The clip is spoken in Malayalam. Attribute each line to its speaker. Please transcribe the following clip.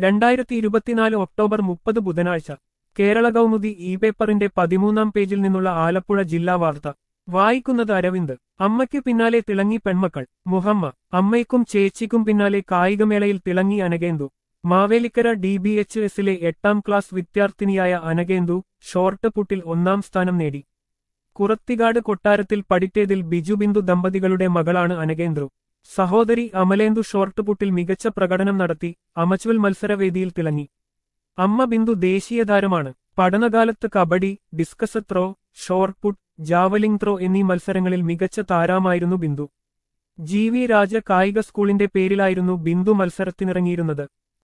Speaker 1: രണ്ടായിരത്തി ഇരുപത്തിനാല് ഒക്ടോബർ മുപ്പത് ബുധനാഴ്ച കേരള കൗമുദി ഇ പേപ്പറിന്റെ പതിമൂന്നാം പേജിൽ നിന്നുള്ള ആലപ്പുഴ ജില്ലാ വാർത്ത വായിക്കുന്നത് അരവിന്ദ് അമ്മയ്ക്ക് പിന്നാലെ തിളങ്ങി പെൺമക്കൾ മുഹമ്മ അമ്മയ്ക്കും ചേച്ചിക്കും പിന്നാലെ കായികമേളയിൽ തിളങ്ങി Anakendu Mavelikkara D B H എസിലെ എട്ടാം ക്ലാസ് വിദ്യാർത്ഥിനിയായ അനകേന്ദു ഷോർട്ട് പുട്ടിൽ ഒന്നാം സ്ഥാനം നേടി കുറത്തികാട് കൊട്ടാരത്തിൽ പഠിറ്റേതിൽ ബിജുബിന്ദു ദമ്പതികളുടെ മകളാണ് അനകേന്ദ്രു സഹോദരി അമലേന്ദു ഷോർട്ട് പുട്ടിൽ മികച്ച പ്രകടനം നടത്തി അമച്വൽ മത്സരവേദിയിൽ തിളങ്ങി അമ്മ ബിന്ദു ദേശീയ താരമാണ് പഠനകാലത്ത് kabaddi discus throw shot put javelin throw എന്നീ മത്സരങ്ങളിൽ മികച്ച താരമായിരുന്നു ബിന്ദു ജി വി രാജ കായിക സ്കൂളിന്റെ പേരിലായിരുന്നു ബിന്ദു മത്സരത്തിനിറങ്ങിയിരുന്നത്